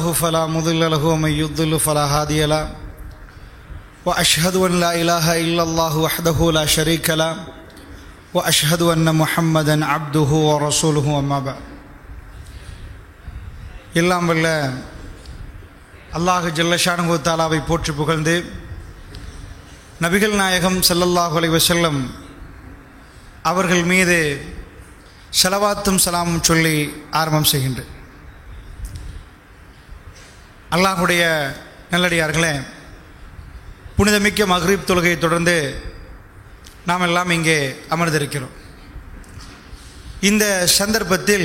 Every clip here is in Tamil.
الله فلا مضل له ومن يضل فلا هادي له واشهد ان لا اله الا الله وحده لا شريك له واشهد ان محمدا عبده ورسوله اما بعد எல்லாம் வல்ல அல்லாஹ் ஜல்லஷானு தாலாவை போற்றி புகழ்ந்து நபிகள் நாயகம் ஸல்லல்லாஹு அலைஹி வஸல்லம் அவர்கள் மீது செலவாத்தும் சலாமும் சொல்லி ஆரம்பம் செய்கின்றேன் அல்லாஹுடைய நல்லடியார்களே புனிதமிக்க மக்ரீப் தொழுகையை தொடர்ந்து நாம் எல்லாம் இங்கே அமர்ந்திருக்கிறோம் இந்த சந்தர்ப்பத்தில்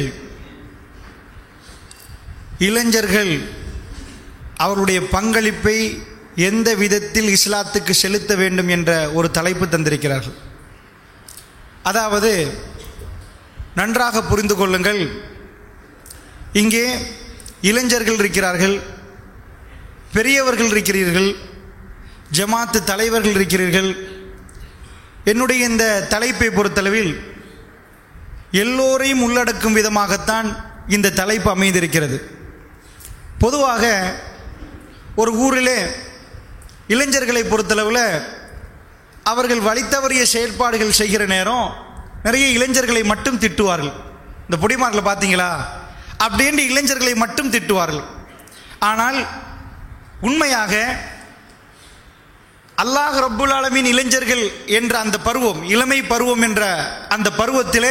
இளைஞர்கள் அவருடைய பங்களிப்பை எந்த விதத்தில் இஸ்லாத்துக்கு செலுத்த வேண்டும் என்ற ஒரு தலைப்பு தந்திருக்கிறார்கள் அதாவது நன்றாக புரிந்து கொள்ளுங்கள் இங்கே இளைஞர்கள் இருக்கிறார்கள் பெரியவர்கள் இருக்கிறீர்கள் ஜமாத்து தலைவர்கள் இருக்கிறீர்கள் என்னுடைய இந்த தலைப்பை பொறுத்தளவில் எல்லோரையும் உள்ளடக்கும் விதமாகத்தான் இந்த தலைப்பு அமைந்திருக்கிறது பொதுவாக ஒரு ஊரிலே இளைஞர்களை பொறுத்தளவில் அவர்கள் வழித்தவறிய செயற்பாடுகள் செய்கிற நேரம் நிறைய இளைஞர்களை மட்டும் திட்டுவார்கள் இந்த பொடிமார்களை பார்த்தீங்களா அப்படின்ட்டு இளைஞர்களை மட்டும் திட்டுவார்கள் ஆனால் உண்மையாக அல்லாஹ் ரப்புல் ஆலமீன் இளைஞர்கள் என்ற அந்த பருவம் இளமை பருவம் என்ற அந்த பருவத்திலே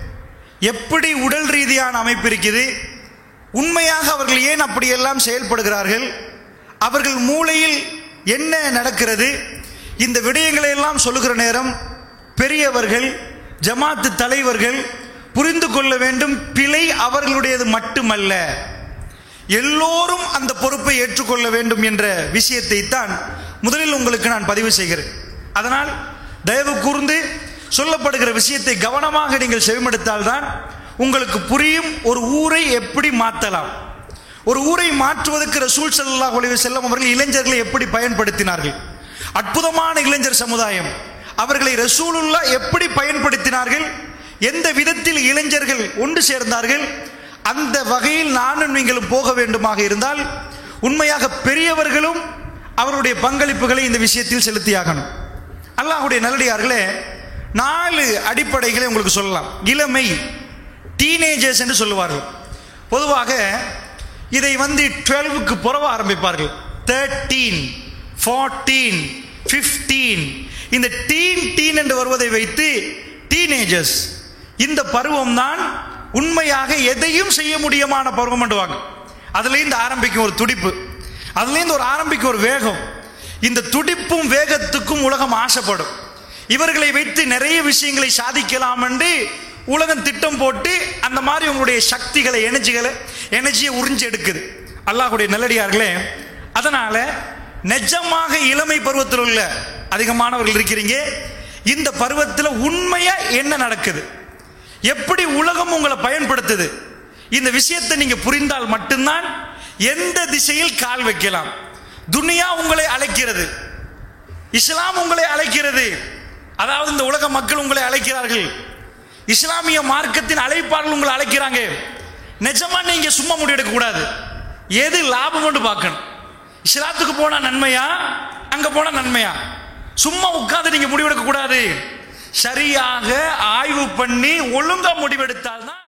எப்படி உடல் ரீதியான அமைப்பு இருக்குது உண்மையாக அவர்கள் ஏன் அப்படியெல்லாம் செயல்படுகிறார்கள் அவர்கள் மூளையில் என்ன நடக்கிறது இந்த விடயங்களை எல்லாம் சொல்லுகிற நேரம் பெரியவர்கள் ஜமாத்து தலைவர்கள் புரிந்து கொள்ள வேண்டும் பிழை அவர்களுடையது மட்டுமல்ல எல்லோரும் அந்த பொறுப்பை ஏற்றுக்கொள்ள வேண்டும் என்ற விஷயத்தை தான் முதலில் உங்களுக்கு நான் பதிவு செய்கிறேன் அதனால் தயவு கூர்ந்து சொல்லப்படுகிற விஷயத்தை கவனமாக நீங்கள் செவிமடுத்தால்தான் உங்களுக்கு புரியும் ஒரு ஊரை எப்படி மாற்றலாம் ஒரு ஊரை மாற்றுவதற்கு ரசூல் ஸல்லல்லாஹு அலைஹி வஸல்லம் அவர்கள் இளைஞர்களை எப்படி பயன்படுத்தினார்கள் அற்புதமான இளைஞர் சமுதாயம் அவர்களை ரசூலுல்லா எப்படி பயன்படுத்தினார்கள் எந்த விதத்தில் இளைஞர்கள் ஒன்று சேர்ந்தார்கள் அந்த வகையில் நானும் நீங்களும் போக வேண்டுமாக இருந்தால் உண்மையாக பெரியவர்களும் அவருடைய பங்களிப்புகளை இந்த விஷயத்தில் செலுத்தியாகணும் அல்லாஹுடைய நல்லடியார்களே நாலு அடிப்படைகளை உங்களுக்கு சொல்லலாம் இளமை டீனேஜர்ஸ் என்று சொல்லுவார்கள் பொதுவாக இதை வந்து டுவெல்வுக்கு புறவ ஆரம்பிப்பார்கள் தேர்ட்டீன் ஃபார்ட்டீன் ஃபிஃப்டீன் இந்த டீன் டீன் என்று வருவதை வைத்து டீனேஜர்ஸ் இந்த பருவம் தான் உண்மையாக எதையும் செய்ய முடியுமான பருவம் பண்ணுவாங்க அதுலேருந்து ஆரம்பிக்கும் ஒரு துடிப்பு அதுலேருந்து ஒரு ஆரம்பிக்கும் ஒரு வேகம் இந்த துடிப்பும் வேகத்துக்கும் உலகம் ஆசைப்படும் இவர்களை வைத்து நிறைய விஷயங்களை சாதிக்கலாம் என்று உலகம் திட்டம் போட்டு அந்த மாதிரி உங்களுடைய சக்திகளை எனர்ஜிகளை எனர்ஜியை உறிஞ்சு எடுக்குது அல்லாஹுடைய நல்லடியார்களே அதனால நிஜமாக இளமை பருவத்தில் உள்ள அதிகமானவர்கள் இருக்கிறீங்க இந்த பருவத்தில் உண்மையா என்ன நடக்குது எப்படி உலகம் உங்களை பயன்படுத்துது இந்த விஷயத்தை நீங்க புரிந்தால் மட்டும்தான் எந்த திசையில் கால் வைக்கலாம் துனியா உங்களை அழைக்கிறது இஸ்லாம் உங்களை அழைக்கிறது அதாவது இந்த உலக மக்கள் உங்களை அழைக்கிறார்கள் இஸ்லாமிய மார்க்கத்தின் அழைப்பாளர்கள் உங்களை அழைக்கிறாங்க நிஜமா நீங்க சும்மா முடிவெடுக்க கூடாது எது லாபம் பார்க்கணும் இஸ்லாத்துக்கு போனா நன்மையா அங்க போனா நன்மையா சும்மா உட்கார்ந்து நீங்க முடிவெடுக்க கூடாது சரியாக ஆய்வு பண்ணி ஒழுங்கா முடிவெடுத்தால் தான்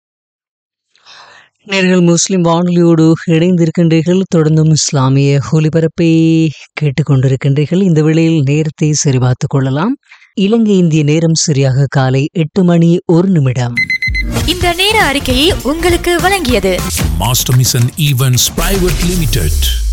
நேர்கள் முஸ்லிம் வானொலியோடு இணைந்திருக்கின்றீர்கள் தொடர்ந்தும் இஸ்லாமிய ஒலிபரப்பை கேட்டுக்கொண்டிருக்கின்றீர்கள் இந்த வேளையில் நேரத்தை சரிபார்த்துக் கொள்ளலாம் இலங்கை இந்திய நேரம் சரியாக காலை எட்டு மணி ஒரு நிமிடம் இந்த நேர அறிக்கையை உங்களுக்கு வழங்கியது Master Mission Events Private Limited.